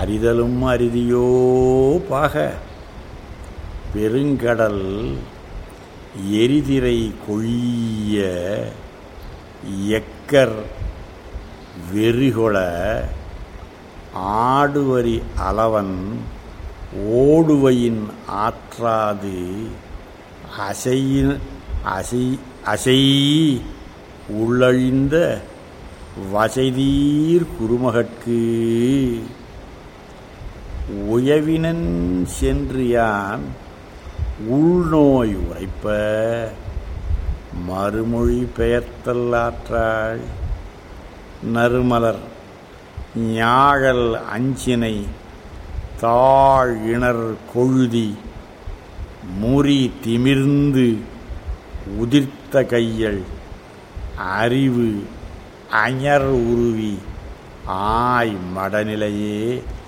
அறிதலும் அரிதியோ பாக பெருங்கடல் எரிதிரை கொழிய எக்கர் வெறிகொள ஆடுவரி அளவன் ஓடுவையின் ஆற்றாது அசையின் அசை அசை உள்ளழிந்த வசைதீர் குருமகட்கு உயவினன் சென்று யான் உள்நோய் உரைப்ப மறுமொழி பெயர்த்தல் ஆற்றாள் நறுமலர் ஞாழல் அஞ்சினை தாழ் இணர் கொழுதி முறி திமிர்ந்து உதிர்த்த கையள் அறிவு அஞர் உருவி ஆய் மடநிலையே